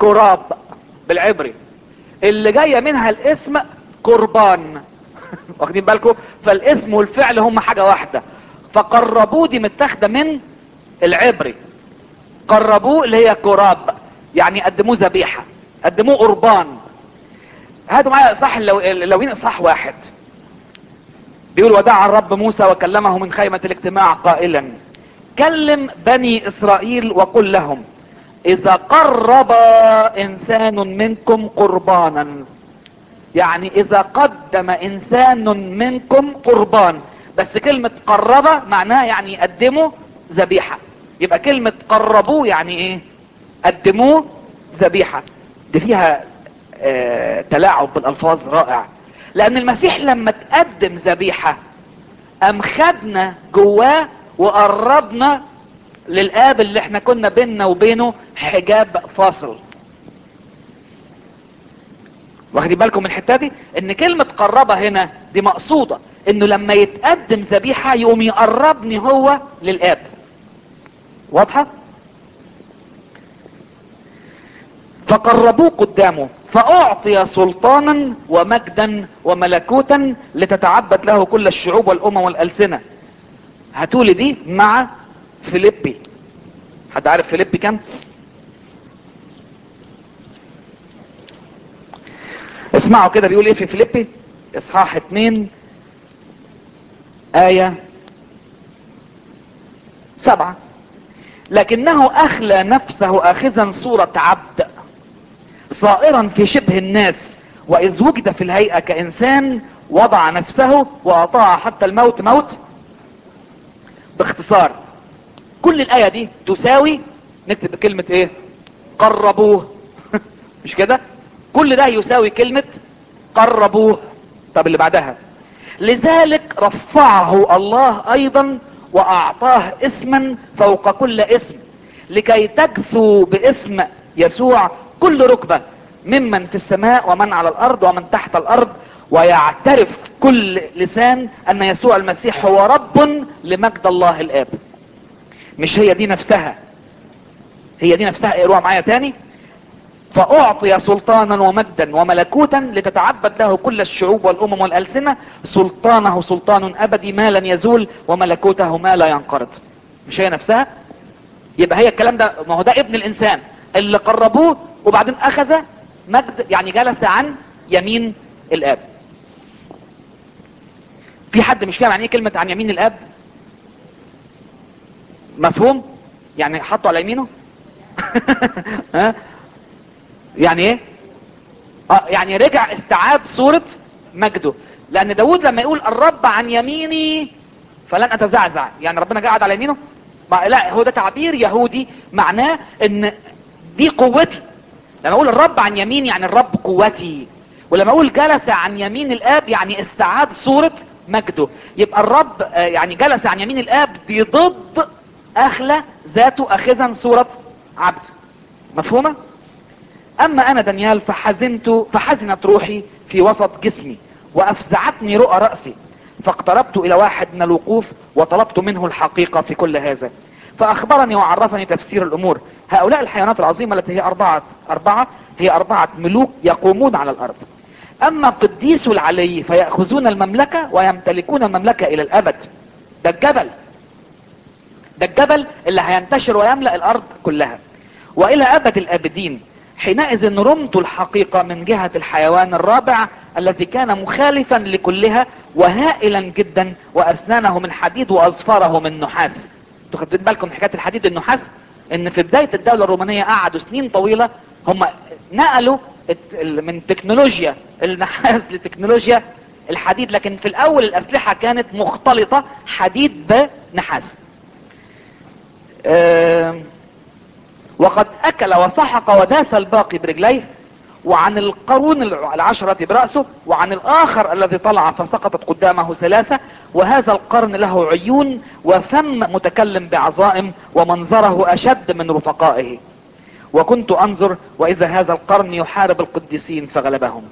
كراب بالعبري اللي جاية منها الاسم قربان واخدين بالكم فالاسم والفعل هم حاجة واحدة فقربوه دي متاخده من العبري قربوه اللي هي كراب يعني قدموه ذبيحة قدموه قربان هاتوا معايا صح اللوين اصحاح واحد بيقول ودعا الرب موسى وكلمه من خيمة الاجتماع قائلا كلم بني اسرائيل وقل لهم اذا قرب انسان منكم قربانا يعني اذا قدم انسان منكم قربان بس كلمة قرب معناها يعني يقدموا ذبيحة يبقى كلمة قربوه يعني ايه قدموه ذبيحة دي فيها آه تلاعب بالالفاظ رائع لان المسيح لما تقدم ذبيحة ام خدنا جواه وقربنا للاب اللي احنا كنا بيننا وبينه حجاب فاصل واخدين بالكم من الحته دي ان كلمه قربه هنا دي مقصوده انه لما يتقدم ذبيحه يقوم يقربني هو للاب واضحه فقربوه قدامه فاعطي سلطانا ومجدا وملكوتا لتتعبد له كل الشعوب والامم والالسنه هاتولي دي مع فيليبي حد عارف فيليبي كام اسمعوا كده بيقول ايه في فيليبي اصحاح اتنين آية سبعة لكنه اخلى نفسه اخذا صورة عبد صائرا في شبه الناس واذ وجد في الهيئة كانسان وضع نفسه واطاع حتى الموت موت باختصار كل الاية دي تساوي نكتب كلمة ايه قربوه مش كده كل ده يساوي كلمة قربوه طب اللي بعدها لذلك رفعه الله ايضا واعطاه اسما فوق كل اسم لكي تجثو باسم يسوع كل ركبة ممن في السماء ومن على الارض ومن تحت الارض ويعترف كل لسان ان يسوع المسيح هو رب لمجد الله الاب مش هي دي نفسها هي دي نفسها اقروها معايا تاني فاعطي سلطانا ومجدا وملكوتا لتتعبد له كل الشعوب والامم والالسنه سلطانه سلطان ابدي ما لن يزول وملكوته ما لا ينقرض مش هي نفسها يبقى هي الكلام ده ما هو ده ابن الانسان اللي قربوه وبعدين اخذ مجد يعني جلس عن يمين الاب في حد مش فاهم يعني ايه كلمه عن يمين الاب مفهوم يعني حطوا على يمينه ها يعني ايه اه يعني رجع استعاد صورة مجده لان داود لما يقول الرب عن يميني فلن اتزعزع يعني ربنا قاعد على يمينه لا هو ده تعبير يهودي معناه ان دي قوتي لما اقول الرب عن يميني يعني الرب قوتي ولما اقول جلس عن يمين الاب يعني استعاد صورة مجده يبقى الرب يعني جلس عن يمين الاب دي ضد اخلى ذاته اخذا صورة عبد مفهومة اما انا دانيال فحزنت فحزنت روحي في وسط جسمي وافزعتني رؤى رأسي فاقتربت الى واحد من الوقوف وطلبت منه الحقيقة في كل هذا فاخبرني وعرفني تفسير الامور هؤلاء الحيوانات العظيمة التي هي اربعة اربعة هي اربعة ملوك يقومون على الارض اما قديس العلي فيأخذون المملكة ويمتلكون المملكة الى الابد ده الجبل ده الجبل اللي هينتشر ويملأ الارض كلها والى ابد الابدين حينئذ رمت الحقيقة من جهة الحيوان الرابع الذي كان مخالفا لكلها وهائلا جدا واسنانه من حديد واظفاره من نحاس تاخدين بالكم من حكاية الحديد النحاس ان في بداية الدولة الرومانية قعدوا سنين طويلة هم نقلوا من تكنولوجيا النحاس لتكنولوجيا الحديد لكن في الاول الاسلحة كانت مختلطة حديد بنحاس أه وقد اكل وسحق وداس الباقي برجليه وعن القرون العشرة برأسه وعن الاخر الذي طلع فسقطت قدامه ثلاثة وهذا القرن له عيون وفم متكلم بعظائم ومنظره اشد من رفقائه وكنت انظر واذا هذا القرن يحارب القديسين فغلبهم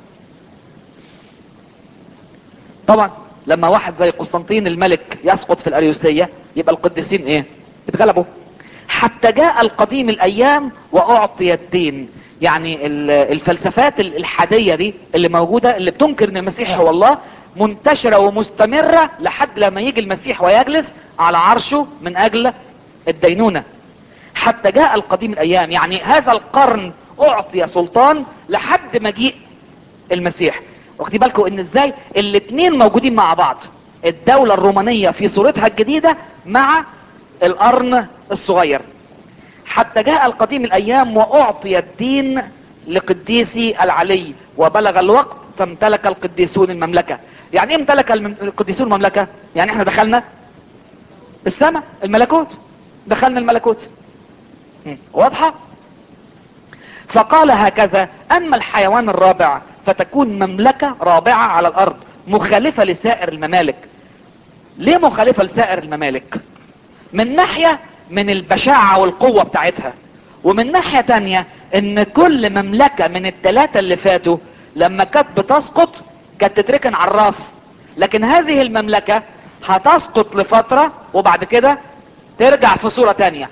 طبعا لما واحد زي قسطنطين الملك يسقط في الاريوسية يبقى القديسين ايه اتغلبوا حتى جاء القديم الايام واعطي الدين يعني ال- الفلسفات الالحادية دي اللي موجودة اللي بتنكر ان المسيح هو الله منتشرة ومستمرة لحد لما يجي المسيح ويجلس على عرشه من اجل الدينونة حتى جاء القديم الايام يعني هذا القرن اعطي سلطان لحد مجيء المسيح واخدين بالكم ان ازاي الاتنين موجودين مع بعض الدولة الرومانية في صورتها الجديدة مع القرن الصغير حتى جاء القديم الايام واعطي الدين لقديسي العلي وبلغ الوقت فامتلك القديسون المملكة يعني ايه امتلك الم- القديسون المملكة يعني احنا دخلنا السماء الملكوت دخلنا الملكوت م. واضحة فقال هكذا اما الحيوان الرابع فتكون مملكة رابعة على الارض مخالفة لسائر الممالك ليه مخالفة لسائر الممالك من ناحية من البشاعة والقوة بتاعتها ومن ناحية تانية ان كل مملكة من التلاتة اللي فاتوا لما كانت بتسقط كانت تتركن على الراف لكن هذه المملكة هتسقط لفترة وبعد كده ترجع في صورة تانية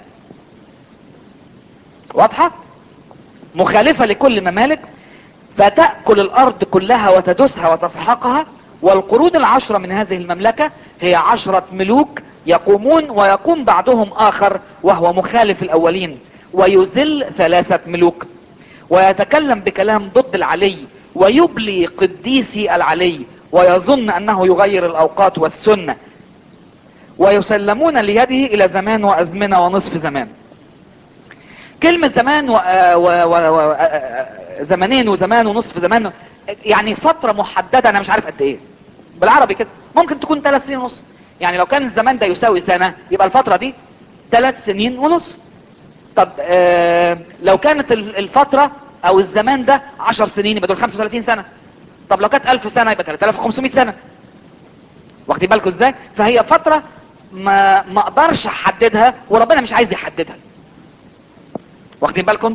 واضحة مخالفة لكل ممالك فتأكل الارض كلها وتدسها وتسحقها والقرون العشرة من هذه المملكة هي عشرة ملوك يقومون ويقوم بعدهم اخر وهو مخالف الاولين ويذل ثلاثة ملوك ويتكلم بكلام ضد العلي ويبلي قديسي العلي ويظن انه يغير الاوقات والسنة ويسلمون ليده الى زمان وازمنة ونصف زمان كلمة زمان و... و... و... و... زمانين وزمان ونصف زمان يعني فترة محددة انا مش عارف قد ايه بالعربي كده ممكن تكون ثلاث سنين ونص يعني لو كان الزمان ده يساوي سنة يبقى الفترة دي ثلاث سنين ونص طب آه لو كانت ال- الفترة او الزمان ده 10 سنين يبقى دول 35 سنة طب لو كانت 1000 سنة يبقى 3500 سنة واخدين بالكم ازاي فهي فترة ما ما اقدرش احددها وربنا مش عايز يحددها واخدين بالكم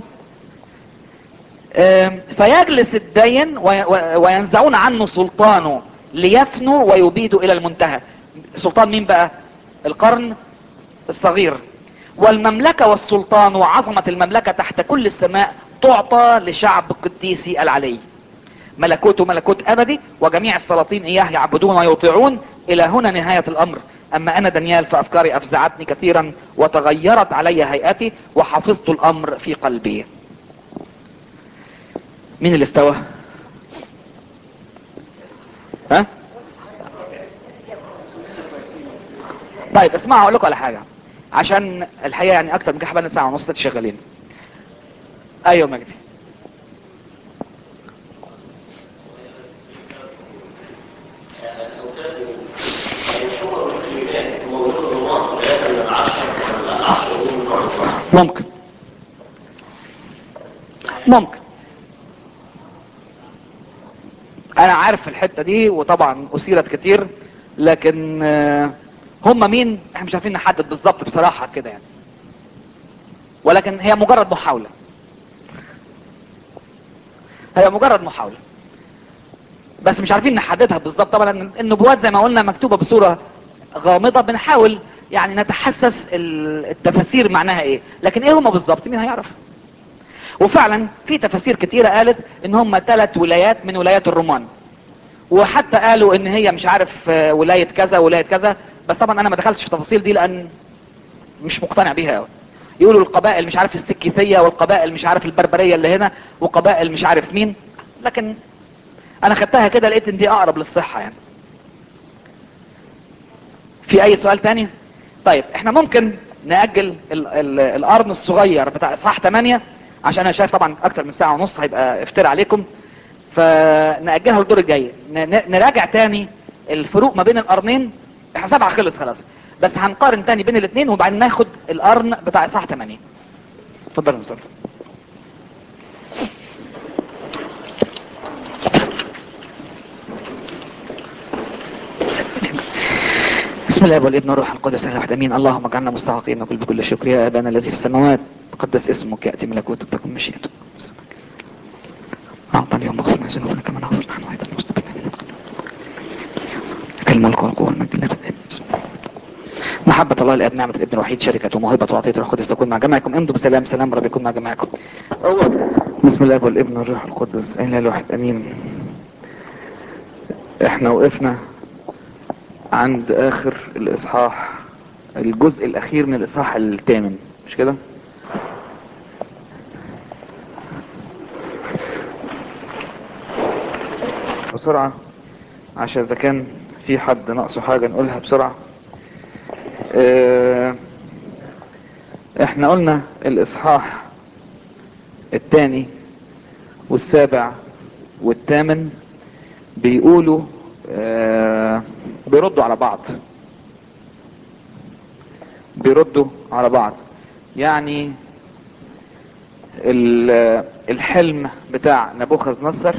آم، فيجلس الدين وي- وي- وينزعون عنه سلطانه ليفنوا ويبيدوا الى المنتهى سلطان مين بقى القرن الصغير والمملكة والسلطان وعظمة المملكة تحت كل السماء تعطى لشعب قديسي العلي ملكوته ملكوت ابدي وجميع السلاطين اياه يعبدون ويطيعون الى هنا نهاية الامر اما انا دانيال فافكاري افزعتني كثيرا وتغيرت علي هيئتي وحفظت الامر في قلبي مين اللي استوى ها طيب اسمعوا اقول لكم على حاجه عشان الحقيقه يعني اكتر من كده حبالنا ساعه ونص شغالين ايوه مجدي ممكن ممكن انا عارف الحتة دي وطبعا اثيرت كتير لكن آه، هم مين احنا مش عارفين نحدد بالظبط بصراحة كده يعني ولكن هي مجرد محاولة هي مجرد محاولة بس مش عارفين نحددها بالظبط طبعا لأن النبوات زي ما قلنا مكتوبة بصورة غامضة بنحاول يعني نتحسس ال- التفاسير معناها ايه لكن ايه هما بالظبط مين هيعرف وفعلا في تفاسير كتيرة قالت ان هم ثلاث ولايات من ولايات الرومان وحتى قالوا ان هي مش عارف آه، ولاية كذا ولاية كذا بس طبعا انا ما دخلتش في التفاصيل دي لان مش مقتنع بيها قوي يقولوا القبائل مش عارف السكيثية والقبائل مش عارف البربرية اللي هنا وقبائل مش عارف مين لكن انا خدتها كده لقيت ان دي اقرب للصحة يعني في اي سؤال تاني طيب احنا ممكن نأجل ال ال القرن الصغير بتاع اصحاح 8 عشان انا شايف طبعا اكتر من ساعة ونص هيبقى افتر عليكم فنأجلها للدور الجاي ن- ن- نراجع تاني الفروق ما بين القرنين احنا سبعة خلص خلاص بس هنقارن تاني بين الاثنين وبعدين ناخد القرن بتاع اصحاح 8 اتفضل يا مستر بسم الله والابن والروح القدس الواحد امين اللهم اجعلنا مستحقين نقول بكل شكر يا ابانا الذي في السماوات تقدس اسمك ياتي ملكوتك تكن مشيئتك اعطى اليوم اغفر لنا ذنوبنا كما نغفر نحن ايضا المستقيمين لك الملك والقوه والمجد لله بسم الله. محبة الله الاب نعمة الابن الوحيد شركة وموهبة وعطية الروح القدس تكون مع جميعكم امضوا بسلام سلام رب يكون مع جميعكم بسم بسم الله والابن والروح القدس اله الواحد امين احنا وقفنا عند اخر الاصحاح الجزء الاخير من الاصحاح الثامن مش كده بسرعة عشان اذا كان في حد ناقصه حاجة نقولها بسرعة اه احنا قلنا الاصحاح الثاني والسابع والثامن بيقولوا آه بيردوا على بعض بيردوا على بعض يعني الحلم بتاع نبوخذ نصر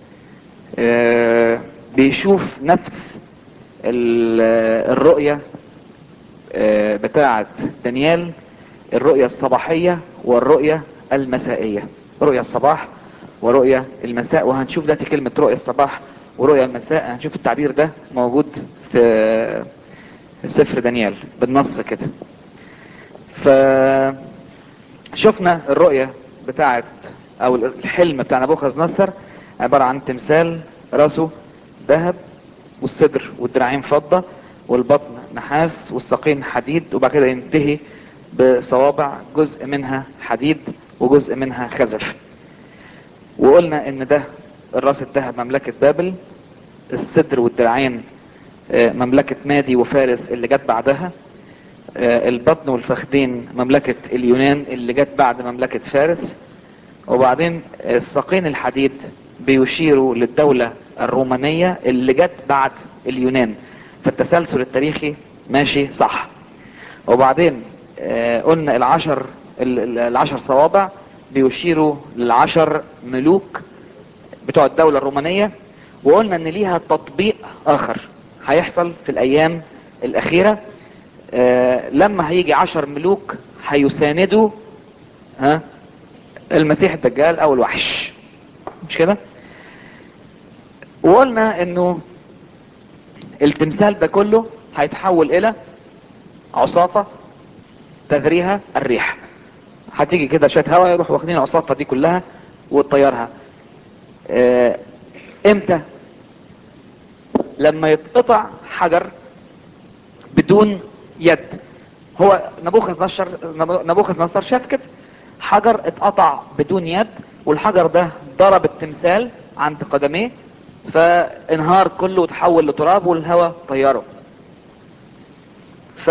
آه بيشوف نفس الرؤية آه بتاعة دانيال الرؤية الصباحية والرؤية المسائية رؤية الصباح ورؤية المساء وهنشوف دلوقتي كلمة رؤية الصباح ورؤية المساء هنشوف التعبير ده موجود في سفر دانيال بالنص كده فشفنا الرؤية بتاعت او الحلم بتاع نبوخذ نصر عبارة عن تمثال راسه ذهب والصدر والدراعين فضة والبطن نحاس والساقين حديد وبعد كده ينتهي بصوابع جزء منها حديد وجزء منها خزف وقلنا ان ده الراس الذهب مملكة بابل الصدر والدراعين مملكة مادي وفارس اللي جت بعدها البطن والفخدين مملكة اليونان اللي جت بعد مملكة فارس وبعدين الساقين الحديد بيشيروا للدولة الرومانية اللي جت بعد اليونان فالتسلسل التاريخي ماشي صح وبعدين قلنا العشر العشر صوابع بيشيروا للعشر ملوك بتوع الدولة الرومانية وقلنا ان ليها تطبيق اخر هيحصل في الايام الاخيرة آه لما هيجي عشر ملوك هيساندوا ها المسيح الدجال او الوحش مش كده وقلنا انه التمثال ده كله هيتحول الى عصافة تذريها الريح هتيجي كده شويه هواء يروح واخدين العصافه دي كلها وتطيرها اه امتى لما يتقطع حجر بدون يد هو نبوخذ نصر نبوخذ نصر شاف كده حجر اتقطع بدون يد والحجر ده ضرب التمثال عند قدميه فانهار كله وتحول لتراب والهواء طيره ف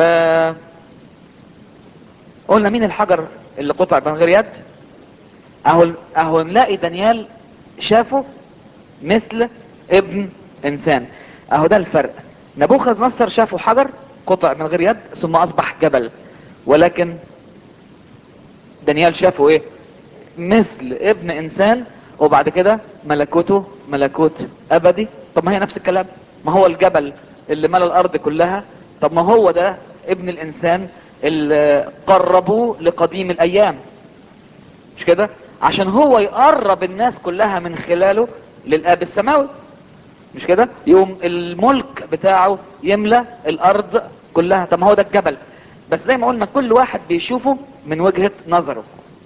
قلنا مين الحجر اللي قطع من غير يد اهو اهو نلاقي دانيال شافه مثل ابن انسان اهو ده الفرق نبوخذ نصر شافه حجر قطع من غير يد ثم اصبح جبل ولكن دانيال شافه ايه مثل ابن انسان وبعد كده ملكوته ملكوت ابدي طب ما هي نفس الكلام ما هو الجبل اللي ملا الارض كلها طب ما هو ده ابن الانسان اللي قربوه لقديم الايام مش كده عشان هو يقرب الناس كلها من خلاله للاب السماوي مش كده يقوم الملك بتاعه يملى الارض كلها طب ما هو ده الجبل بس زي ما قلنا كل واحد بيشوفه من وجهة نظره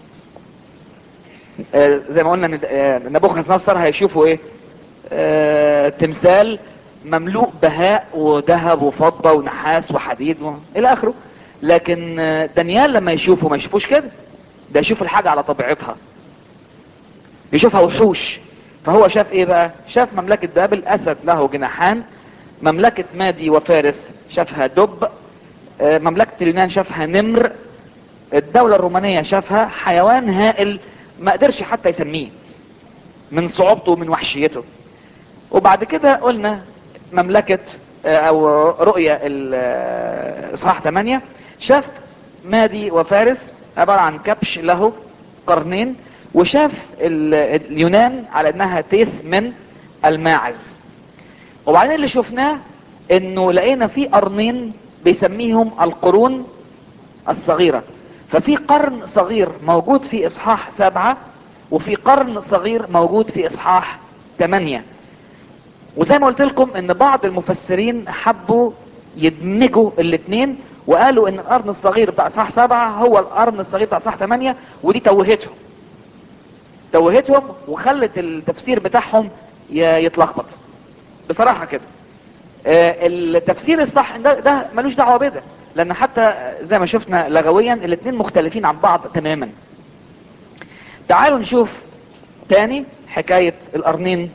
آه زي ما قلنا نبوخذ نصر هيشوفوا ايه آه تمثال مملوء بهاء وذهب وفضة ونحاس وحديد و... الى اخره لكن دانيال لما يشوفه ما يشوفوش كده ده يشوف الحاجة على طبيعتها يشوفها وحوش فهو شاف ايه بقى شاف مملكة بابل اسد له جناحان مملكة مادي وفارس شافها دب مملكة اليونان شافها نمر الدولة الرومانية شافها حيوان هائل ما قدرش حتى يسميه من صعوبته ومن وحشيته وبعد كده قلنا مملكة او رؤية اصحاح 8 شاف مادي وفارس عبارة عن كبش له قرنين وشاف اليونان على انها تيس من الماعز وبعدين اللي شفناه انه لقينا في قرنين بيسميهم القرون الصغيرة ففي قرن صغير موجود في اصحاح سبعة وفي قرن صغير موجود في اصحاح ثمانية وزي ما قلت لكم ان بعض المفسرين حبوا يدمجوا الاثنين وقالوا ان القرن الصغير بتاع اصحاح سبعة هو القرن الصغير بتاع اصحاح ثمانية ودي توهتهم توهتهم وخلت التفسير بتاعهم ي- يتلخبط بصراحة كده آه، التفسير الصح ده, ده ملوش دعوة بده لان حتى زي ما شفنا لغويا الاثنين مختلفين عن بعض تماما تعالوا نشوف تاني حكاية القرنين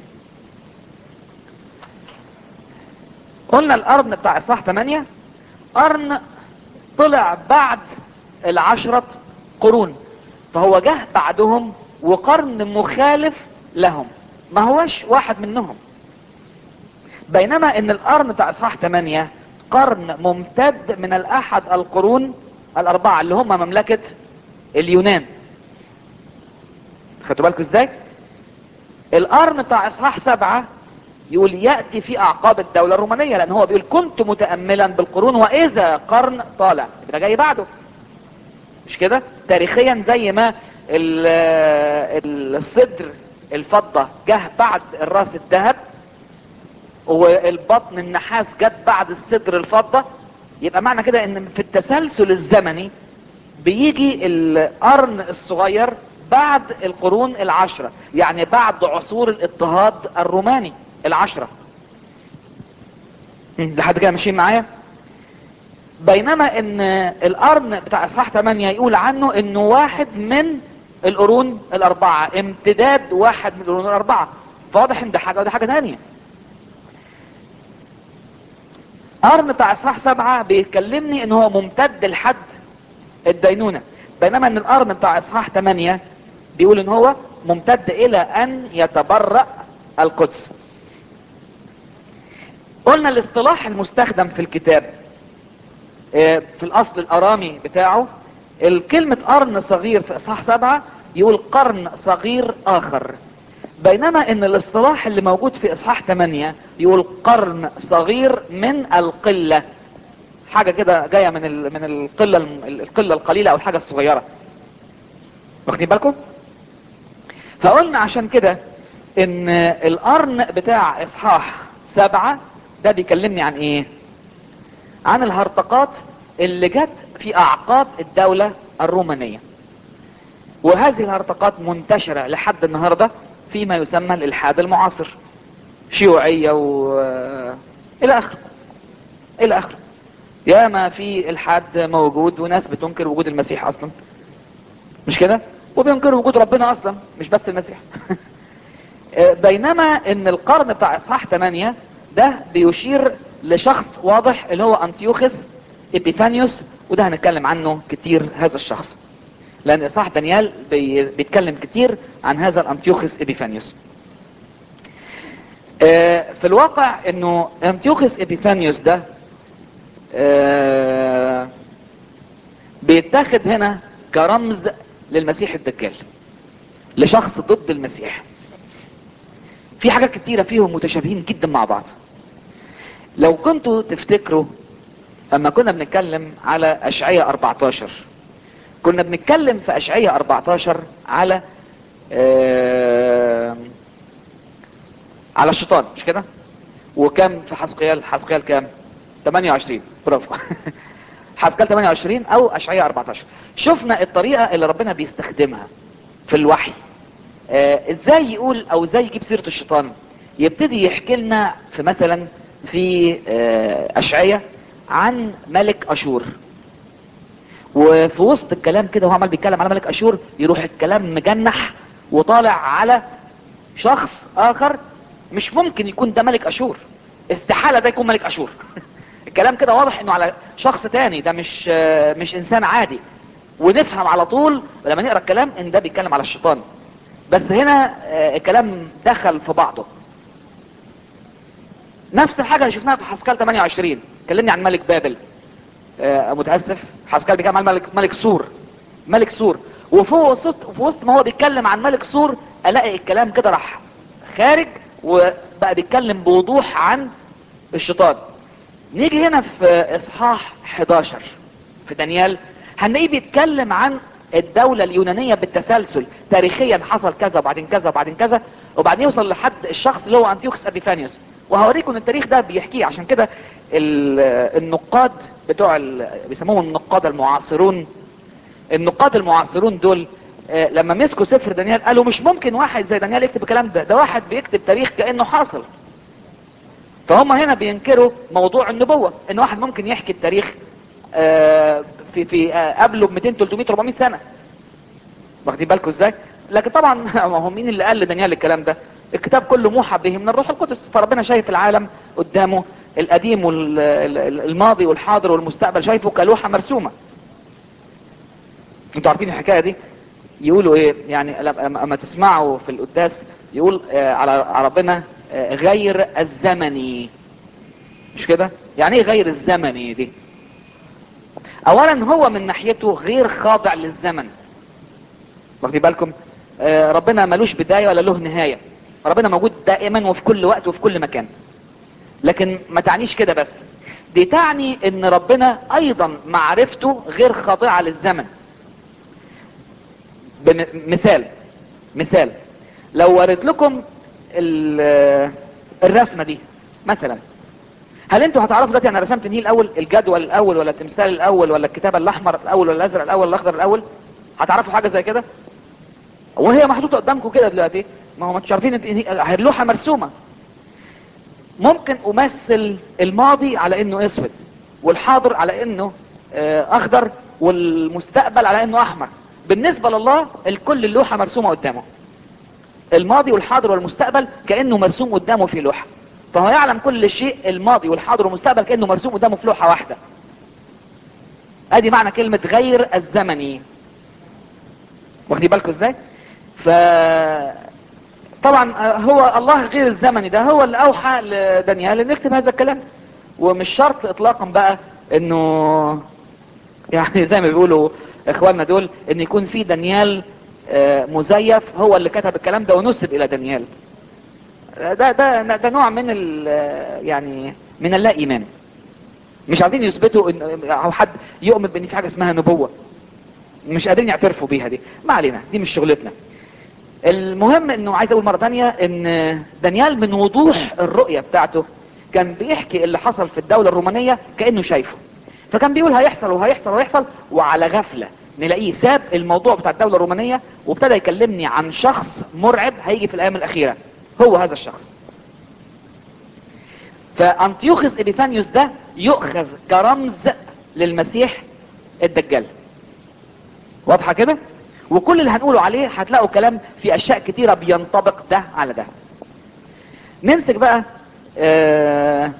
قلنا القرن بتاع اصحاح 8 قرن طلع بعد العشرة قرون فهو جه بعدهم وقرن مخالف لهم ما هوش واحد منهم بينما ان القرن بتاع اصحاح 8 قرن ممتد من الاحد القرون الاربعة اللي هم مملكة اليونان خدتوا بالكم ازاي القرن بتاع اصحاح سبعة يقول يأتي في اعقاب الدولة الرومانية لان هو بيقول كنت متأملا بالقرون واذا قرن طالع ده جاي بعده مش كده تاريخيا زي ما ال- الصدر الفضة جه بعد الراس الذهب والبطن النحاس جت بعد الصدر الفضة يبقى معنى كده ان في التسلسل الزمني بيجي القرن الصغير بعد القرون العشرة يعني بعد عصور الاضطهاد الروماني العشرة مم، لحد كده ماشيين معايا بينما ان القرن بتاع اصحاح 8 يقول عنه انه واحد من القرون الاربعة امتداد واحد من القرون الاربعة فواضح ان ده حاجة وده حاجة تانية قرن بتاع اصحاح سبعة بيكلمني ان هو ممتد لحد الدينونة بينما ان القرن بتاع اصحاح 8 بيقول ان هو ممتد الى ان يتبرأ القدس قلنا الاصطلاح المستخدم في الكتاب آه، في الاصل الارامي بتاعه الكلمة قرن صغير في اصحاح سبعة يقول قرن صغير اخر بينما ان الاصطلاح اللي موجود في اصحاح 8 يقول قرن صغير من القلة حاجة كده جاية من ال- من القلة الم- القلة القليلة او الحاجة الصغيرة واخدين بالكم فقلنا عشان كده ان القرن بتاع اصحاح سبعة ده بيكلمني عن ايه عن الهرطقات اللي جت في اعقاب الدولة الرومانية وهذه الهرطقات منتشرة لحد النهاردة فيما يسمى الالحاد المعاصر شيوعية و الى اخره الى اخره ياما في الحاد موجود وناس بتنكر وجود المسيح اصلا مش كده وبينكروا وجود ربنا اصلا مش بس المسيح بينما ان القرن بتاع اصحاح 8 ده بيشير لشخص واضح اللي هو انتيوخس ابيفانيوس وده هنتكلم عنه كتير هذا الشخص لان اصحاح دانيال بي بيتكلم كتير عن هذا الانتيوخس ابيفانيوس آه، في الواقع انه انتيوخس ابيفانيوس ده آه، بيتاخد هنا كرمز للمسيح الدجال لشخص ضد المسيح في حاجات كتيرة فيهم متشابهين جدا مع بعض لو كنتوا تفتكروا اما كنا بنتكلم على اشعية 14 كنا بنتكلم في اشعية 14 على آه على الشيطان مش كده وكم في حسقيال حسقيال كام 28 برافو حسقيال 28 او اشعياء 14 شفنا الطريقة اللي ربنا بيستخدمها في الوحي آه ازاي يقول او ازاي يجيب سيرة الشيطان يبتدي يحكي لنا في مثلا في آه اشعياء عن ملك اشور وفي وسط الكلام كده وهو عمال بيتكلم على ملك اشور يروح الكلام مجنح وطالع على شخص اخر مش ممكن يكون ده ملك اشور استحالة ده يكون ملك اشور الكلام كده واضح انه على شخص تاني ده مش مش انسان عادي ونفهم على طول لما نقرا الكلام ان ده بيتكلم على الشيطان بس هنا الكلام دخل في بعضه نفس الحاجة اللي شفناها في حسكال 28 كلمني عن ملك بابل متأسف حسكال بيتكلم عن ملك ملك سور ملك سور وفي وسط في وسط ما هو بيتكلم عن ملك سور الاقي الكلام كده راح خارج وبقى بيتكلم بوضوح عن الشيطان نيجي هنا في اصحاح 11 في دانيال هنلاقيه بيتكلم عن الدولة اليونانية بالتسلسل تاريخيا حصل كذا وبعدين كذا وبعدين كذا وبعدين يوصل لحد الشخص اللي هو انتيوخس ابيفانيوس وهوريكم التاريخ ده بيحكيه عشان كده النقاد بتوع بيسموهم النقاد المعاصرون النقاد المعاصرون دول آه، لما مسكوا سفر دانيال قالوا مش ممكن واحد زي دانيال يكتب الكلام ده ده واحد بيكتب تاريخ كانه حاصل فهم هنا بينكروا موضوع النبوة ان واحد ممكن يحكي التاريخ آه، في في آه، قبله ب 200 300 400 سنة واخدين بالكم ازاي لكن طبعا ما هو مين اللي قال لدانيال الكلام ده الكتاب كله موحى به من الروح القدس فربنا شايف العالم قدامه القديم والماضي والحاضر والمستقبل شايفه كلوحة مرسومة انتوا عارفين الحكاية دي يقولوا ايه يعني لما اما تسمعوا في القداس يقول آه، على على ربنا آه، غير الزمني مش كده يعني ايه غير الزمني دي اولا هو من ناحيته غير خاضع للزمن واخدين بالكم آه، ربنا ملوش بداية ولا له نهاية ربنا موجود دائما وفي كل وقت وفي كل مكان لكن ما تعنيش كده بس دي تعني ان ربنا ايضا معرفته غير خاضعة للزمن بم- مثال مثال لو وريت لكم ال- الرسمة دي مثلا هل انتوا هتعرفوا دلوقتي انا رسمت النيل الاول الجدول الاول ولا التمثال الاول ولا الكتاب الاحمر الاول ولا الازرق الاول ولا الاخضر الاول هتعرفوا حاجة زي كده وهي محطوطة قدامكم كده دلوقتي ما هو ما انتوا عارفين إن هي اللوحة مرسومة ممكن امثل الماضي على انه اسود والحاضر على انه آه، اخضر والمستقبل على انه احمر بالنسبة لله الكل اللوحة مرسومة قدامه الماضي والحاضر والمستقبل كأنه مرسوم قدامه في لوحة فهو يعلم كل شيء الماضي والحاضر والمستقبل كأنه مرسوم قدامه في لوحة واحدة ادي معنى كلمة غير الزمني واخدين بالكم ازاي ف طبعا آه، هو الله غير الزمني ده هو اللي اوحى لدانيال ان يكتب هذا الكلام ومش شرط اطلاقا بقى انه يعني زي ما بيقولوا اخواننا دول ان يكون في دانيال آه، مزيف هو اللي كتب الكلام ده ونسب الى دانيال آه، ده ده ده نوع من ال يعني من اللا ايمان مش عايزين يثبتوا ان او حد يؤمن بان في حاجه اسمها نبوه مش قادرين يعترفوا بيها دي ما علينا دي مش شغلتنا المهم انه عايز اقول مرة تانية ان دانيال من وضوح الرؤية بتاعته كان بيحكي اللي حصل في الدولة الرومانية كأنه شايفه فكان بيقول هيحصل وهيحصل وهيحصل وعلى غفلة نلاقيه ساب الموضوع بتاع الدولة الرومانية وابتدى يكلمني عن شخص مرعب هيجي في الايام الاخيرة هو هذا الشخص فانتيوخس ابيفانيوس ده يؤخذ كرمز للمسيح الدجال واضحة كده وكل اللي هنقوله عليه هتلاقوا كلام في اشياء كتيرة بينطبق ده على ده نمسك بقى آه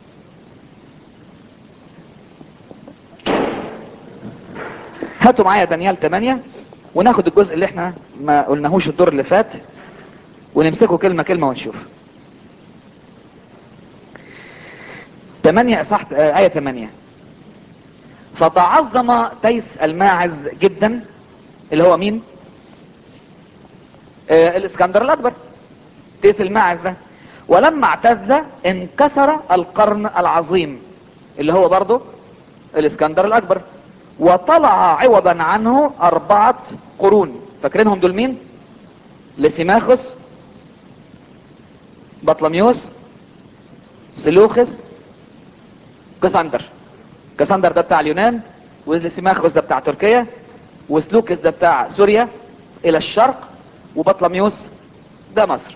هاتوا معايا دانيال 8 وناخد الجزء اللي احنا ما قلناهوش الدور اللي فات ونمسكه كلمة كلمة ونشوف 8 صح آه آية 8 فتعظم تيس الماعز جدا اللي هو مين آه الاسكندر الاكبر تيس الماعز ده ولما اعتز انكسر القرن العظيم اللي هو برضه الاسكندر الاكبر وطلع عوضا عنه اربعة قرون فاكرينهم دول مين لسيماخوس بطلميوس سلوخس كسندر كسندر ده بتاع اليونان ولسيماخوس ده بتاع تركيا وسلوكس ده بتاع سوريا الى الشرق وبطلميوس ده مصر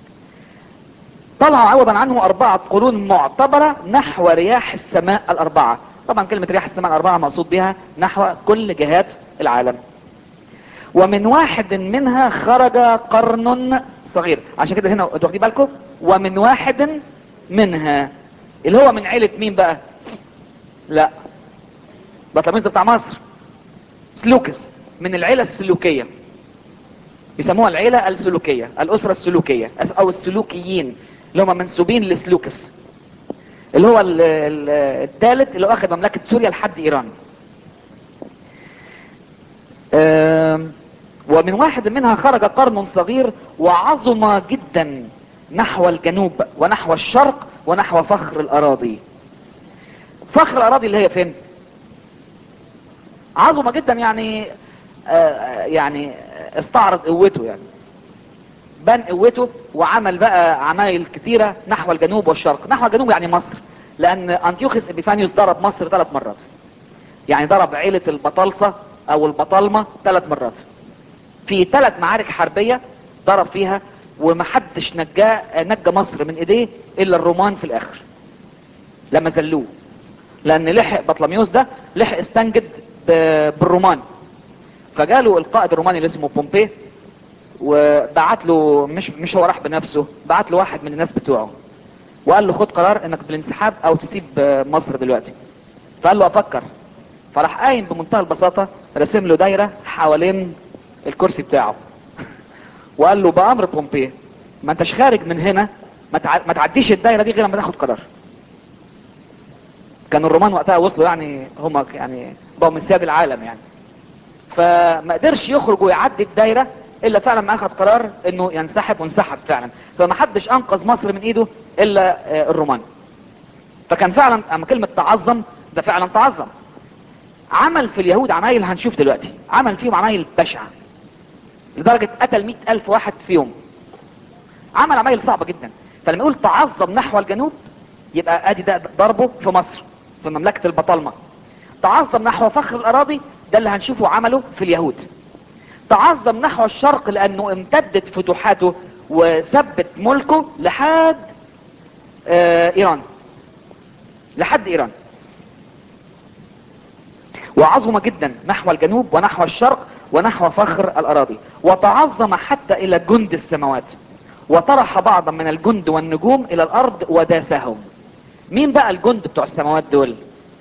طلع عوضا عنه اربعة قرون معتبرة نحو رياح السماء الاربعة طبعا كلمة رياح السماء الاربعة مقصود بها نحو كل جهات العالم ومن واحد منها خرج قرن صغير عشان كده هنا انتوا واخدين بالكم ومن واحد منها اللي هو من عيلة مين بقى لا بطلميوس ده بتاع مصر سلوكس من العيلة السلوكية بيسموها العيلة السلوكية الأسرة السلوكية أو السلوكيين اللي هم منسوبين لسلوكس اللي هو ال- ال- الثالث اللي هو أخذ مملكة سوريا لحد إيران آم، ومن واحد منها خرج قرن صغير وعظم جدا نحو الجنوب ونحو الشرق ونحو فخر الأراضي فخر الأراضي اللي هي فين عظمة جدا يعني آه، يعني استعرض قوته يعني بان قوته وعمل بقى عمايل كتيرة نحو الجنوب والشرق نحو الجنوب يعني مصر لان انتيوخس ابيفانيوس ضرب مصر ثلاث مرات يعني ضرب عيلة البطالسة او البطالمة ثلاث مرات في ثلاث معارك حربية ضرب فيها ومحدش نجاه نجى مصر من ايديه الا الرومان في الاخر لما زلوه لان لحق بطلميوس ده لحق استنجد ب- بالرومان فجاله القائد الروماني اللي اسمه بومبي وبعت له مش مش هو راح بنفسه بعت له واحد من الناس بتوعه وقال له خد قرار انك بالانسحاب او تسيب مصر دلوقتي فقال له افكر فراح قايم بمنتهى البساطة رسم له دايرة حوالين الكرسي بتاعه وقال له بأمر بومبي ما انتش خارج من هنا ما, تع... ما تعديش الدايرة دي غير لما تاخد قرار كان الرومان وقتها وصلوا يعني هم يعني بقوا من سياد العالم يعني فما قدرش يخرج ويعدي الدايرة الا فعلا ما اخذ قرار انه ينسحب وانسحب فعلا فما حدش انقذ مصر من ايده الا آه، الرومان فكان فعلا اما كلمة تعظم ده فعلا تعظم عمل في اليهود عمايل هنشوف دلوقتي عمل فيهم عمايل بشعة لدرجة قتل مئة ألف واحد في يوم عمل عمايل صعبة جدا فلما يقول تعظم نحو الجنوب يبقى ادي ده ضربه في مصر في مملكة البطالمة تعظم نحو فخر الأراضي ده اللي هنشوفه عمله في اليهود تعظم نحو الشرق لأنه امتدت فتوحاته وثبت ملكه لحد آه إيران لحد إيران وعظم جدا نحو الجنوب ونحو الشرق ونحو فخر الأراضي وتعظم حتى إلى جند السماوات وطرح بعضا من الجند والنجوم إلى الأرض وداسهم مين بقى الجند بتوع السماوات دول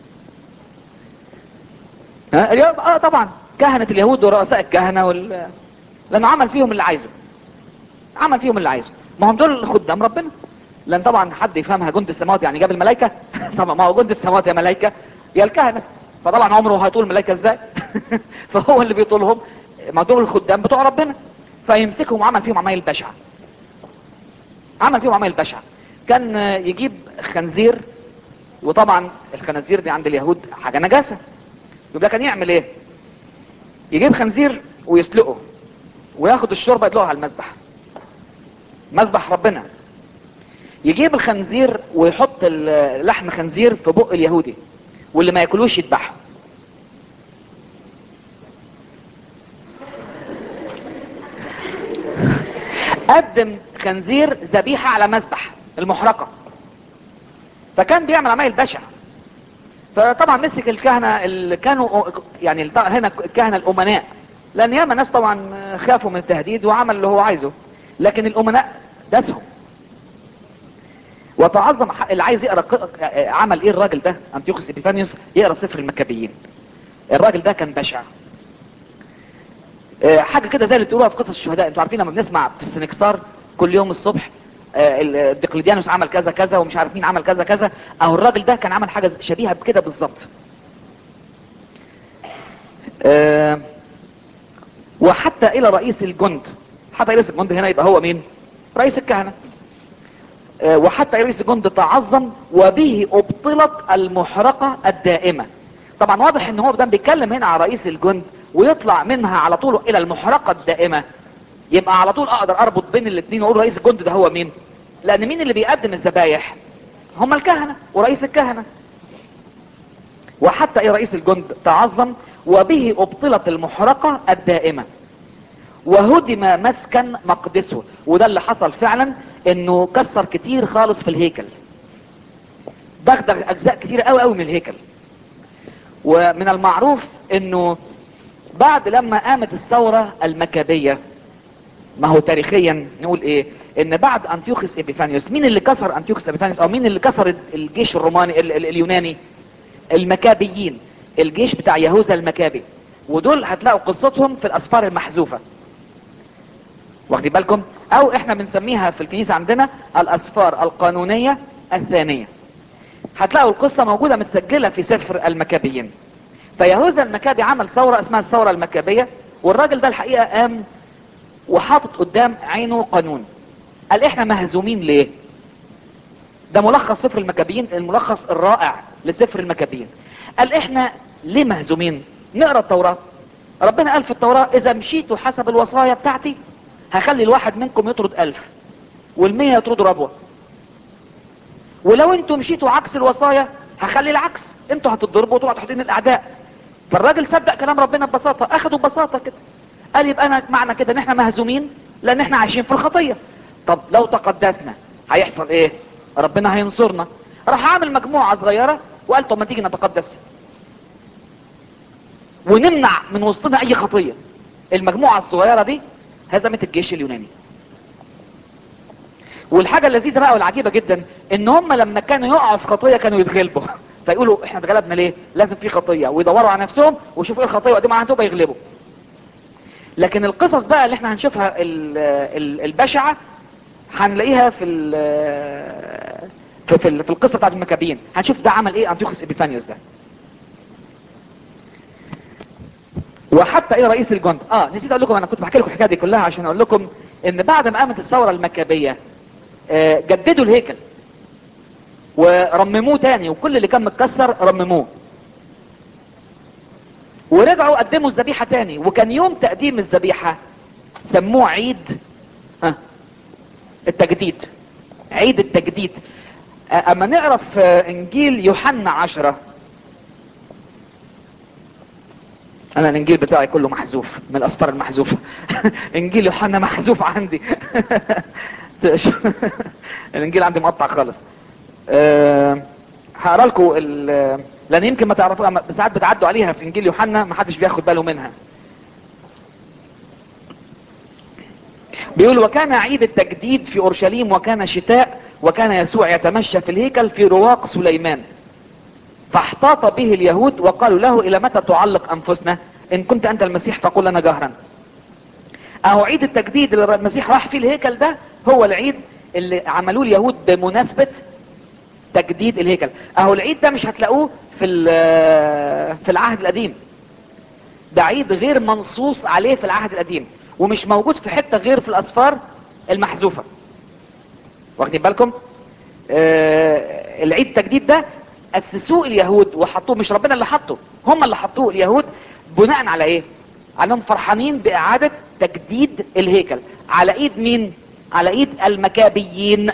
ها اليهود اه طبعا كهنة اليهود ورؤساء الكهنة وال... لانه عمل فيهم اللي عايزه عمل فيهم اللي عايزه ما هم دول خدام ربنا لان طبعا حد يفهمها جند السماوات يعني جاب الملائكة طبعا ما هو جند السماوات يا ملائكة يا الكهنة فطبعا عمره هيطول الملائكة ازاي فهو اللي بيطولهم ما دول الخدام بتوع ربنا فيمسكهم وعمل فيهم عمايل بشعة عمل فيهم عمايل بشعة كان يجيب خنزير وطبعا الخنازير دي عند اليهود حاجة نجاسة يبقى كان يعمل ايه يجيب خنزير ويسلقه وياخد الشوربة يدلقها على المذبح مذبح ربنا يجيب الخنزير ويحط ال- لحم خنزير في بق اليهودي واللي ما ياكلوش يذبحه قدم خنزير ذبيحة على مذبح المحرقة فكان بيعمل عمايل بشع فطبعا مسك الكهنة اللي كانوا يعني الط- هنا الكهنة الأمناء لأن ياما ناس طبعا خافوا من التهديد وعمل اللي هو عايزه لكن الأمناء داسهم وتعظم حق اللي عايز يقرا ق- عمل ايه الراجل ده انتيوخوس ابيفانيوس يقرا سفر المكابيين الراجل ده كان بشع آه، حاجه كده زي اللي بتقولوها في قصص الشهداء انتوا عارفين لما بنسمع في السنكسار كل يوم الصبح آه، ال- دقلديانوس عمل كذا كذا ومش عارف مين عمل كذا كذا اهو الراجل ده كان عمل حاجه شبيهه بكده بالظبط آه، وحتى الى رئيس الجند حتى رئيس الجند هنا يبقى هو مين رئيس الكهنه آه، وحتى رئيس الجند تعظم وبه ابطلت المحرقة الدائمة طبعا واضح ان هو ده بيتكلم هنا على رئيس الجند ويطلع منها على طول الى المحرقة الدائمة يبقى على طول اقدر اربط بين الاثنين واقول رئيس الجند ده هو مين لان مين اللي بيقدم الذبايح هم الكهنة ورئيس الكهنة وحتى ايه رئيس الجند تعظم وبه ابطلت المحرقة الدائمة وهدم مسكن مقدسه وده اللي حصل فعلا انه كسر كتير خالص في الهيكل دغدغ اجزاء كتير قوي قوي من الهيكل ومن المعروف انه بعد لما قامت الثورة المكابية ما هو تاريخيا نقول ايه ان بعد انتيوخس ابيفانيوس مين اللي كسر انتيوخس ابيفانيوس او مين اللي كسر الجيش الروماني ال ال اليوناني المكابيين الجيش بتاع يهوذا المكابي ودول هتلاقوا قصتهم في الاسفار المحذوفه واخدين بالكم او احنا بنسميها في الكنيسة عندنا الاسفار القانونية الثانية هتلاقوا القصة موجودة متسجلة في سفر المكابيين فيهوذا المكابي عمل ثورة اسمها الثورة المكابية والراجل ده الحقيقة قام وحاطط قدام عينه قانون قال احنا مهزومين ليه ده ملخص سفر المكابيين الملخص الرائع لسفر المكابيين قال احنا ليه مهزومين نقرا التوراة ربنا قال في التوراة اذا مشيتوا حسب الوصايا بتاعتي هخلي الواحد منكم يطرد ألف والمية يطردوا ربوة ولو انتوا مشيتوا عكس الوصايا هخلي العكس انتوا هتضربوا وتقعدوا تحطين الاعداء فالراجل صدق كلام ربنا ببساطة اخدوا ببساطة كده قال يبقى انا معنى كده ان احنا مهزومين لان احنا عايشين في الخطيه طب لو تقدسنا هيحصل ايه ربنا هينصرنا راح عامل مجموعه صغيره وقال طب ما تيجي نتقدس ونمنع من وسطنا اي خطيه المجموعه الصغيره دي هزمت الجيش اليوناني والحاجه اللذيذه بقى والعجيبه جدا ان هم لما كانوا يقعوا في خطيه كانوا يتغلبوا فيقولوا احنا اتغلبنا ليه لازم في خطيه ويدوروا على نفسهم ويشوفوا ايه الخطيه ويقدموا عنها توبه يغلبوا لكن القصص بقى اللي احنا هنشوفها ال- ال- البشعه هنلاقيها في ال- في في, ال- في القصه بتاعت المكابين هنشوف ده عمل ايه انتيوخوس ابيفانيوس ده وحتى ايه رئيس الجند اه نسيت اقول لكم انا كنت بحكي لكم الحكايه دي كلها عشان اقول لكم ان بعد ما قامت الثوره المكابيه آه، جددوا الهيكل ورمموه تاني وكل اللي كان متكسر رمموه ورجعوا قدموا الذبيحه تاني وكان يوم تقديم الذبيحه سموه عيد ها التجديد عيد التجديد آه، اما نقرا في آه، انجيل يوحنا عشرة انا الانجيل بتاعي كله محذوف من الاسفار المحذوفه انجيل يوحنا محذوف عندي الانجيل عندي مقطع خالص أه هقرا لكم ال- لان يمكن ما تعرفوها أما ساعات بتعدوا عليها في انجيل يوحنا ما حدش بياخد باله منها بيقول وكان عيد التجديد في اورشليم وكان شتاء وكان يسوع يتمشى في الهيكل في رواق سليمان فاحتاط به اليهود وقالوا له الى متى تعلق انفسنا ان كنت انت المسيح فقل لنا جهرا اهو عيد التجديد اللي المسيح راح فيه الهيكل ده هو العيد اللي عملوه اليهود بمناسبة تجديد الهيكل اهو العيد ده مش هتلاقوه في ال- في العهد القديم ده عيد غير منصوص عليه في العهد القديم ومش موجود في حتة غير في الاسفار المحذوفة واخدين بالكم آه العيد التجديد ده اسسوه اليهود وحطوه مش ربنا اللي حطه هم اللي حطوه اليهود بناء على ايه على انهم فرحانين باعادة تجديد الهيكل على ايد مين على ايد المكابيين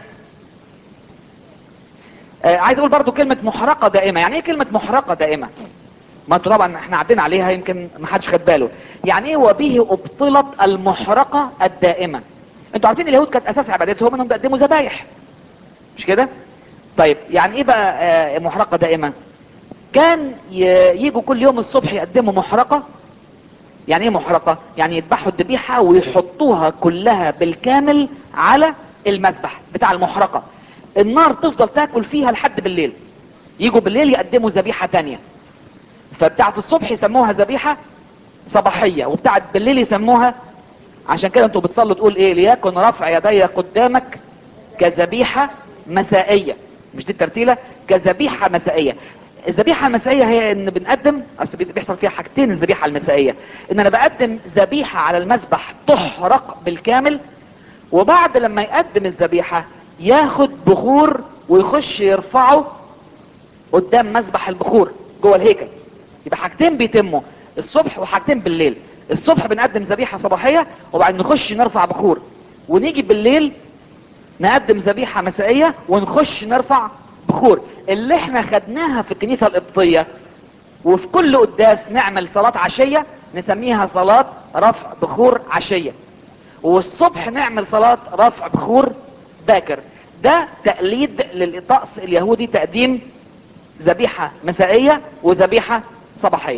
آه عايز اقول برضو كلمة محرقة دائمة يعني ايه كلمة محرقة دائمة ما انتوا طبعا احنا عدينا عليها يمكن ما حدش خد باله يعني ايه وبه ابطلت المحرقة الدائمة انتوا عارفين اليهود كانت اساس عبادتهم انهم بيقدموا ذبايح مش كده طيب يعني ايه بقى آه، محرقة دائمة كان ي- يجوا كل يوم الصبح يقدموا محرقة يعني ايه محرقة يعني يذبحوا الذبيحة ويحطوها كلها بالكامل على المذبح بتاع المحرقة النار تفضل تاكل فيها لحد بالليل يجوا بالليل يقدموا ذبيحة تانية فبتاعت الصبح يسموها ذبيحة صباحية وبتاعت بالليل يسموها عشان كده انتوا بتصلوا تقول ايه ليكن رفع يدي قدامك كذبيحة مسائية مش دي الترتيلة كذبيحة مسائية الذبيحة المسائية هي ان بنقدم اصل بي- بيحصل فيها حاجتين الذبيحة المسائية ان انا بقدم ذبيحة على المذبح تحرق بالكامل وبعد لما يقدم الذبيحة ياخد بخور ويخش يرفعه قدام مذبح البخور جوه الهيكل يبقى حاجتين بيتموا الصبح وحاجتين بالليل الصبح بنقدم ذبيحة صباحية وبعدين نخش نرفع بخور ونيجي بالليل نقدم ذبيحة مسائية ونخش نرفع بخور اللي احنا خدناها في الكنيسة القبطية وفي كل قداس نعمل صلاة عشية نسميها صلاة رفع بخور عشية والصبح نعمل صلاة رفع بخور باكر ده تقليد للطقس اليهودي تقديم ذبيحة مسائية وذبيحة صباحية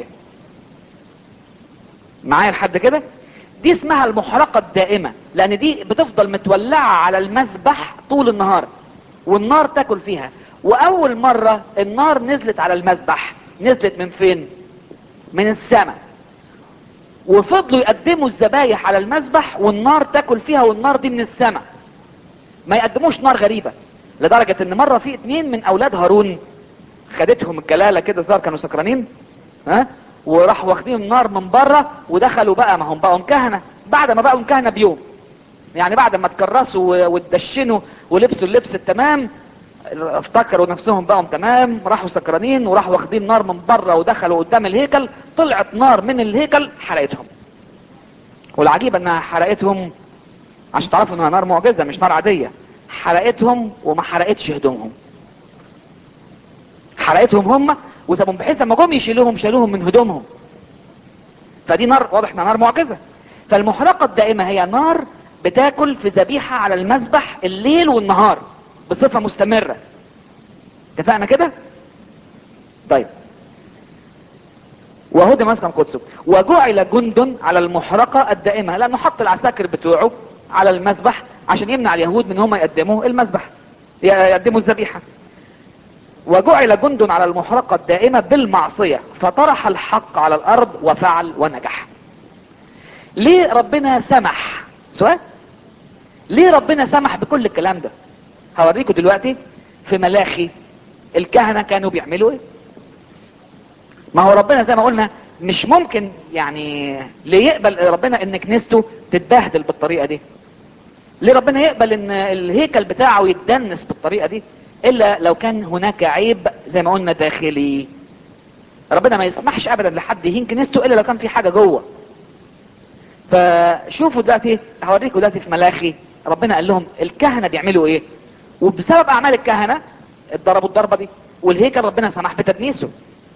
معايا لحد كده دي اسمها المحرقة الدائمة لان دي بتفضل متولعة على المذبح طول النهار والنار تاكل فيها واول مرة النار نزلت على المذبح نزلت من فين من السماء وفضلوا يقدموا الذبايح على المذبح والنار تاكل فيها والنار دي من السماء ما يقدموش نار غريبة لدرجة ان مرة في اتنين من اولاد هارون خدتهم الجلالة كده ظهر كانوا سكرانين ها وراحوا واخدين النار من بره ودخلوا بقى ما هم بقوا كهنة بعد ما بقوا كهنة بيوم يعني بعد ما اتكرسوا واتدشنوا ولبسوا اللبس التمام افتكروا نفسهم بقوا تمام راحوا سكرانين وراحوا واخدين نار من بره ودخلوا قدام الهيكل طلعت نار من الهيكل حرقتهم والعجيب انها حرقتهم عشان تعرفوا انها نار معجزة مش نار عادية حرقتهم وما حرقتش هدومهم حرقتهم هم وسابهم بحيث لما جم يشيلوهم شالوهم من هدومهم فدي نار واضح انها نار معجزة فالمحرقة الدائمة هي نار بتاكل في ذبيحة على المذبح الليل والنهار بصفة مستمرة اتفقنا كده طيب وهدم مسكن قدسه وجعل جند على المحرقة الدائمة لانه حط العساكر بتوعه على المذبح عشان يمنع اليهود من هم يقدموا المذبح يقدموا الذبيحة وجعل جند على المحرقة الدائمة بالمعصية فطرح الحق على الارض وفعل ونجح ليه ربنا سمح سؤال ليه ربنا سمح بكل الكلام ده هوريكم دلوقتي في ملاخي الكهنة كانوا بيعملوا ايه ما هو ربنا زي ما قلنا مش ممكن يعني ليه يقبل ربنا ان كنيسته تتبهدل بالطريقة دي ليه ربنا يقبل ان الهيكل بتاعه يتدنس بالطريقة دي الا لو كان هناك عيب زي ما قلنا داخلي ربنا ما يسمحش ابدا لحد يهين كنيسته الا لو كان في حاجة جوه فشوفوا دلوقتي هوريكم دلوقتي في ملاخي ربنا قال لهم الكهنة بيعملوا ايه وبسبب اعمال الكهنة اتضربوا الضربة دي والهيكل ربنا سمح بتدنيسه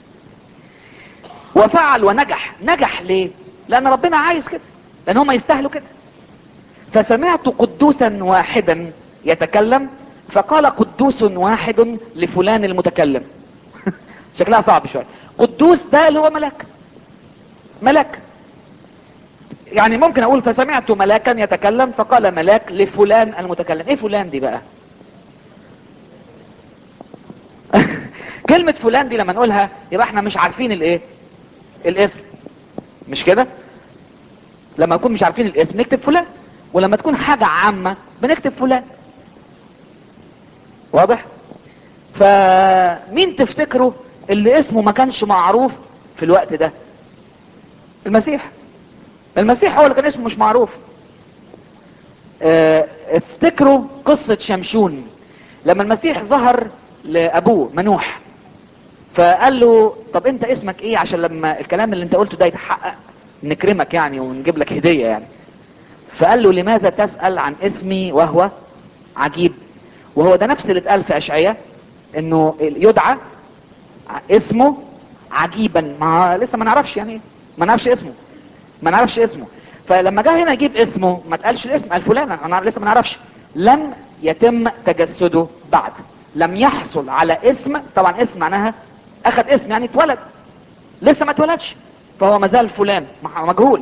وفعل ونجح نجح ليه لان ربنا عايز كده لان هم يستاهلوا كده فسمعت قدوسا واحدا يتكلم فقال قدوس واحد لفلان المتكلم شكلها صعب شوية قدوس ده اللي هو ملاك ملاك يعني ممكن اقول فسمعت ملاكا يتكلم فقال ملاك لفلان المتكلم ايه فلان دي بقى كلمة فلان دي لما نقولها يبقى احنا مش عارفين الايه الاسم مش كده لما نكون مش عارفين الاسم نكتب فلان ولما تكون حاجة عامة بنكتب فلان واضح فمين تفتكروا اللي اسمه ما كانش معروف في الوقت ده المسيح المسيح هو اللي كان اسمه مش معروف اه افتكروا قصة شمشون لما المسيح ظهر لابوه منوح فقال له طب انت اسمك ايه عشان لما الكلام اللي انت قلته ده يتحقق نكرمك يعني ونجيب لك هدية يعني فقال له لماذا تسأل عن اسمي وهو عجيب وهو ده نفس اللي اتقال في اشعياء انه يدعى اسمه عجيبا ما لسه ما نعرفش يعني ما نعرفش اسمه ما نعرفش اسمه فلما جه هنا يجيب اسمه ما تقالش الاسم قال فلان انا لسه ما نعرفش لم يتم تجسده بعد لم يحصل على اسم طبعا اسم معناها اخذ اسم يعني اتولد لسه ما اتولدش فهو مازال فلان مجهول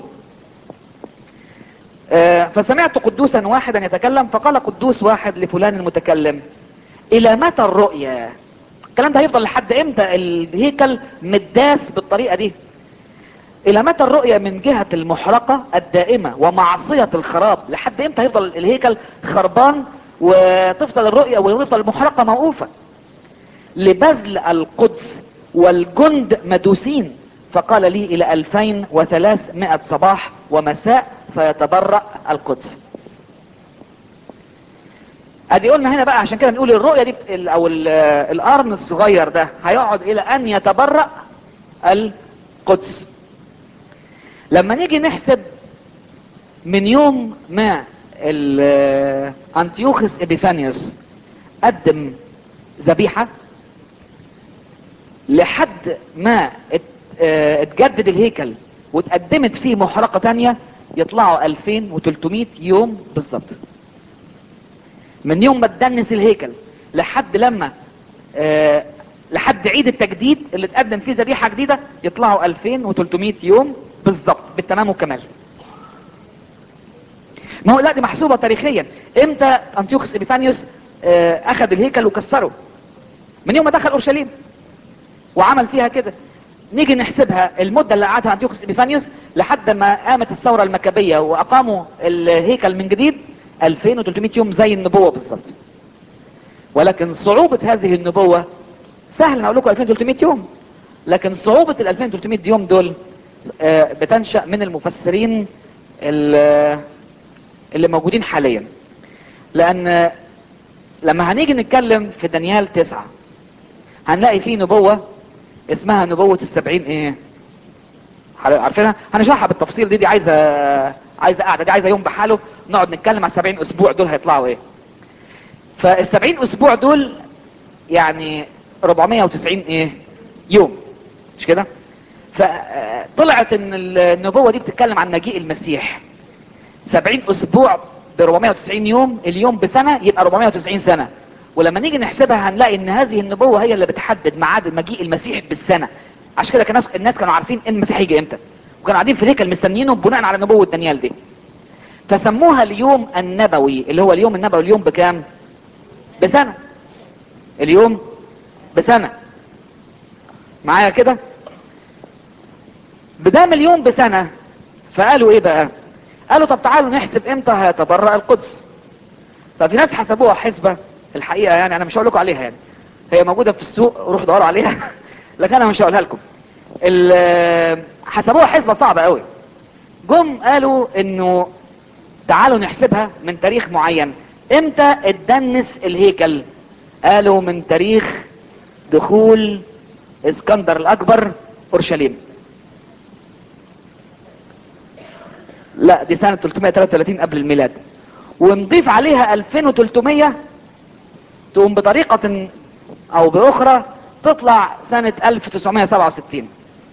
آه فسمعت قدوسا واحدا يتكلم فقال قدوس واحد لفلان المتكلم الى متى الرؤيا الكلام ده هيفضل لحد امتى الهيكل متداس بالطريقة دي الى متى الرؤية من جهة المحرقة الدائمة ومعصية الخراب لحد امتى هيفضل الهيكل خربان وتفضل الرؤية وتفضل المحرقة موقوفة لبذل القدس والجند مدوسين فقال لي الى الفين وثلاثمائة صباح ومساء فيتبرأ القدس ادي قلنا هنا بقى عشان كده بنقول الرؤية دي او القرن الصغير ده هيقعد الى ان يتبرأ القدس لما نيجي نحسب من يوم ما انتيوخس ابيفانيوس قدم ذبيحة لحد ما اتجدد الهيكل واتقدمت فيه محرقة تانية يطلعوا 2300 يوم بالظبط من يوم ما اتدنس الهيكل لحد لما اه لحد عيد التجديد اللي اتقدم فيه ذبيحة جديدة يطلعوا 2300 يوم بالظبط بالتمام والكمال ما هو لا دي محسوبة تاريخيا امتى انتيوخس ابيفانيوس اه اخذ الهيكل وكسره من يوم ما دخل اورشليم وعمل فيها كده نيجي نحسبها المدة اللي قعدها انتيوخس ابيفانيوس لحد ما قامت الثورة المكابية واقاموا الهيكل من جديد 2300 يوم زي النبوة بالظبط ولكن صعوبة هذه النبوة سهل اقول لكم 2300 يوم لكن صعوبة ال 2300 يوم دول بتنشأ من المفسرين اللي موجودين حاليا لان لما هنيجي نتكلم في دانيال تسعة هنلاقي فيه نبوة اسمها نبوة السبعين ايه عارفينها هنشرحها بالتفصيل دي دي عايزة عايزة قاعدة دي عايزة يوم بحاله نقعد نتكلم على السبعين اسبوع دول هيطلعوا ايه فالسبعين اسبوع دول يعني 490 ايه يوم مش كده فطلعت ان النبوة دي بتتكلم عن مجيء المسيح 70 اسبوع ب 490 يوم اليوم بسنة يبقى 490 سنة ولما نيجي نحسبها هنلاقي ان هذه النبوة هي اللي بتحدد ميعاد مجيء المسيح بالسنة عشان كده كان الناس- الناس كانوا عارفين ان المسيح هيجي امتى وكانوا قاعدين في الهيكل مستنيينه بناء على نبوة دانيال دي فسموها اليوم النبوي اللي هو اليوم النبوي اليوم بكام بسنة اليوم بسنة معايا كده بدام اليوم بسنة فقالوا ايه بقى قالوا طب تعالوا نحسب امتى هيتبرأ القدس ففي ناس حسبوها حسبة الحقيقة يعني انا مش هقول لكم عليها يعني هي موجودة في السوق روحوا دوروا عليها لكن انا مش هقولها لكم ال- حسبوها حسبة صعبة قوي جم قالوا انه تعالوا نحسبها من تاريخ معين امتى اتدنس الهيكل قالوا من تاريخ دخول اسكندر الاكبر اورشليم لا دي سنة 333 قبل الميلاد ونضيف عليها 2300 تقوم بطريقة او باخرى تطلع سنة 1967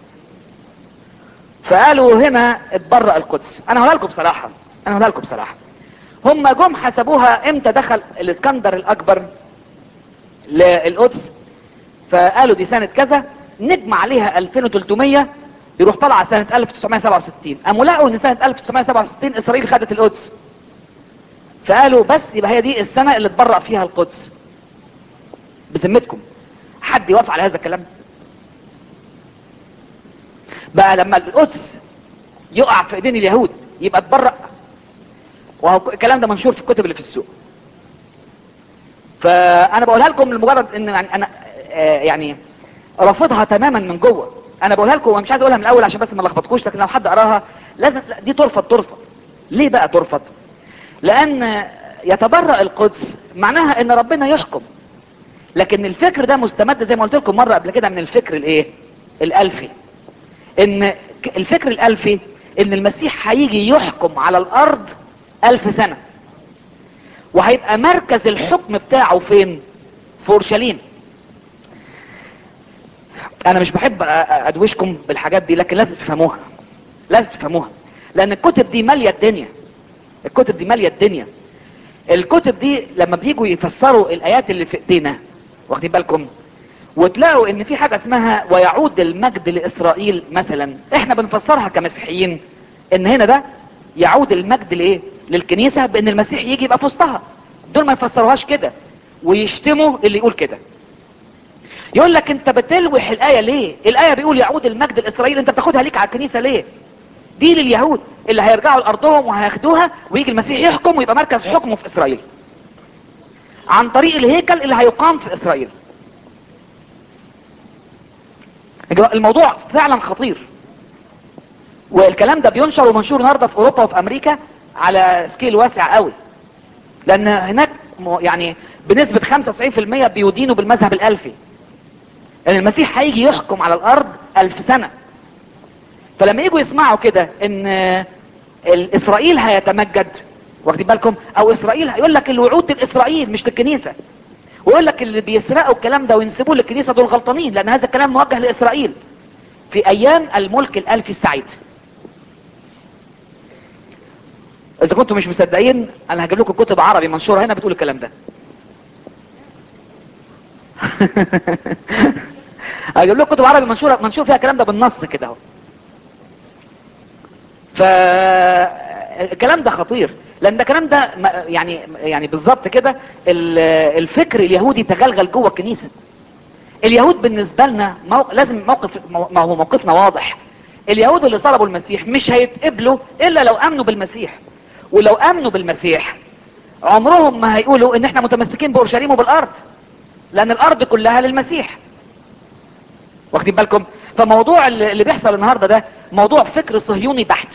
فقالوا هنا اتبرأ القدس انا هقولها لكم بصراحة انا هقولها لكم بصراحة هم جم حسبوها امتى دخل الاسكندر الاكبر للقدس فقالوا دي سنة كذا نجمع عليها 2300 يروح طلع سنة 1967 قاموا لقوا ان سنة 1967 اسرائيل خدت القدس فقالوا بس يبقى هي دي السنة اللي اتبرأ فيها القدس بذمتكم حد يوافق على هذا الكلام بقى لما القدس يقع في ايدين اليهود يبقى اتبرأ وهو الكلام ده منشور في الكتب اللي في السوق فانا بقولها لكم لمجرد ان يعني انا آه، يعني رافضها تماما من جوه انا بقولها لكم ومش عايز اقولها من الاول عشان بس ما لخبطكوش لكن لو حد قراها لازم لا، دي ترفض ترفض ليه بقى ترفض لان يتبرأ القدس معناها ان ربنا يحكم لكن الفكر ده مستمد زي ما قلت لكم مره قبل كده من الفكر الايه الالفي ان ك- الفكر الالفي ان المسيح هيجي يحكم على الارض الف سنة وهيبقى مركز الحكم بتاعه فين في اورشليم انا مش بحب أ- أ- ادوشكم بالحاجات دي لكن لازم تفهموها لازم تفهموها لان الكتب دي مالية الدنيا الكتب دي مالية الدنيا الكتب دي لما بيجوا يفسروا الايات اللي في ايدينا واخدين بالكم وتلاقوا ان في حاجة اسمها ويعود المجد لاسرائيل مثلا احنا بنفسرها كمسيحيين ان هنا ده يعود المجد لايه للكنيسة بان المسيح يجي يبقى في وسطها دول ما يفسروهاش كده ويشتموا اللي يقول كده يقول لك انت بتلوح الايه ليه الايه بيقول يعود المجد لاسرائيل انت بتاخدها ليك على الكنيسه ليه دي لليهود اللي هيرجعوا لارضهم وهياخدوها ويجي المسيح يحكم ويبقى مركز حكمه في اسرائيل عن طريق الهيكل اللي هيقام في اسرائيل يا جماعة الموضوع فعلا خطير والكلام ده بينشر ومنشور النهارده في اوروبا وفي امريكا على سكيل واسع قوي لان هناك م- يعني بنسبة 95% بيدينوا بالمذهب الالفي ان المسيح هيجي يحكم على الارض الف سنة فلما يجوا يسمعوا كده ان الاسرائيل هيتمجد واخدين بالكم او اسرائيل هيقول لك الوعود لاسرائيل مش للكنيسة ويقول لك اللي بيسرقوا الكلام ده وينسبوه للكنيسة دول غلطانين لان هذا الكلام موجه لاسرائيل في ايام الملك الالفي السعيد اذا كنتم مش مصدقين انا هجيب لكم كتب عربي منشوره هنا بتقول الكلام ده هجيب لكم كتب عربي منشوره منشور فيها الكلام ده بالنص كده اهو فالكلام ده خطير لان ده الكلام ده ما- يعني يعني بالظبط كده ال- الفكر اليهودي تغلغل جوه الكنيسه اليهود بالنسبه لنا مو... لازم موقف مو- ما هو موقفنا واضح اليهود اللي صلبوا المسيح مش هيتقبلوا الا لو امنوا بالمسيح ولو امنوا بالمسيح عمرهم ما هيقولوا ان احنا متمسكين باورشليم وبالارض لان الارض كلها للمسيح واخدين بالكم فموضوع اللي اللي بيحصل النهارده ده موضوع فكر صهيوني بحت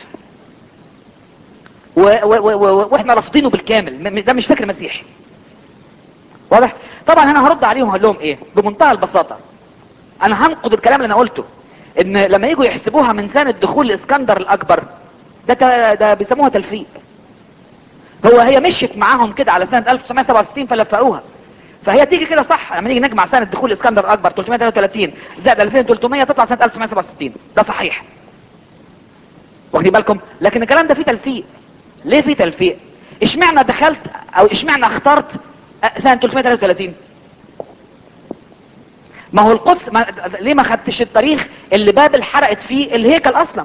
و و و و واحنا رافضينه بالكامل م- م- ده مش فكر مسيحي واضح طبعا انا هرد عليهم هقول لهم ايه بمنتهى البساطه انا هنقض الكلام اللي انا قلته ان لما يجوا يحسبوها من سنه دخول الاسكندر الاكبر ده ت- ده بيسموها تلفيق هو هي مشيت معاهم كده على سنه 1967 فلفقوها فهي تيجي كده صح لما نيجي نجمع سنه دخول الاسكندر الاكبر 333 زائد 2300 تطلع سنه 1967 ده صحيح واخدين بالكم لكن الكلام ده فيه تلفيق ليه في تلفيق اشمعنى دخلت او اشمعنى اخترت سنة 333 ما هو القدس ما ليه ما خدتش التاريخ اللي بابل حرقت فيه الهيكل اصلا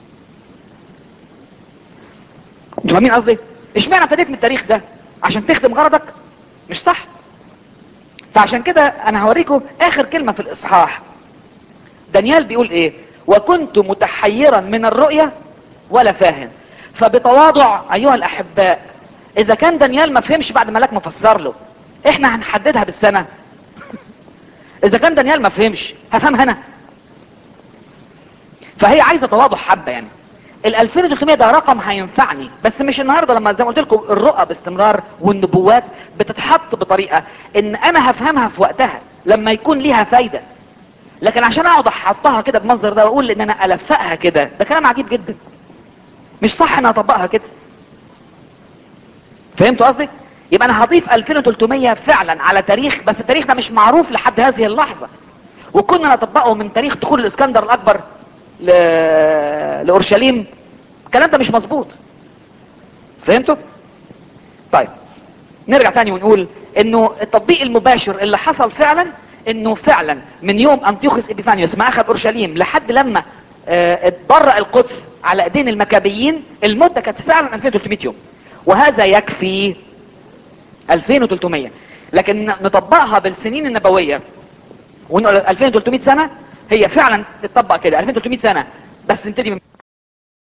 انتوا فاهمين قصدي اشمعنى ابتديت من التاريخ ده عشان تخدم غرضك مش صح فعشان كده انا هوريكم اخر كلمة في الاصحاح دانيال بيقول ايه وكنت متحيرا من الرؤية ولا فاهم فبتواضع ايها الاحباء اذا كان دانيال ما فهمش بعد ملاك مفسر له احنا هنحددها بالسنة اذا كان دانيال ما فهمش هفهمها انا فهي عايزة تواضع حبة يعني ال 2300 ده رقم هينفعني بس مش النهارده لما زي ما قلت لكم الرؤى باستمرار والنبوات بتتحط بطريقه ان انا هفهمها في وقتها لما يكون ليها فايده لكن عشان اقعد احطها كده بالمنظر ده واقول ان انا الفقها كده ده كلام عجيب جدا مش صح ان اطبقها كده فهمتوا قصدي يبقى انا هضيف 2300 فعلا على تاريخ بس التاريخ ده مش معروف لحد هذه اللحظه وكنا نطبقه من تاريخ دخول الاسكندر الاكبر ل... لاورشليم الكلام ده مش مظبوط فهمتوا طيب نرجع تاني ونقول انه التطبيق المباشر اللي حصل فعلا انه فعلا من يوم انطيوخوس ابيفانيوس ما اخذ اورشليم لحد لما اه اتبرأ القدس على ايدين المكابيين المدة كانت فعلا 2300 يوم وهذا يكفي 2300 لكن نطبقها بالسنين النبوية ونقول 2300 سنة هي فعلا تطبق كده 2300 سنة بس نبتدي من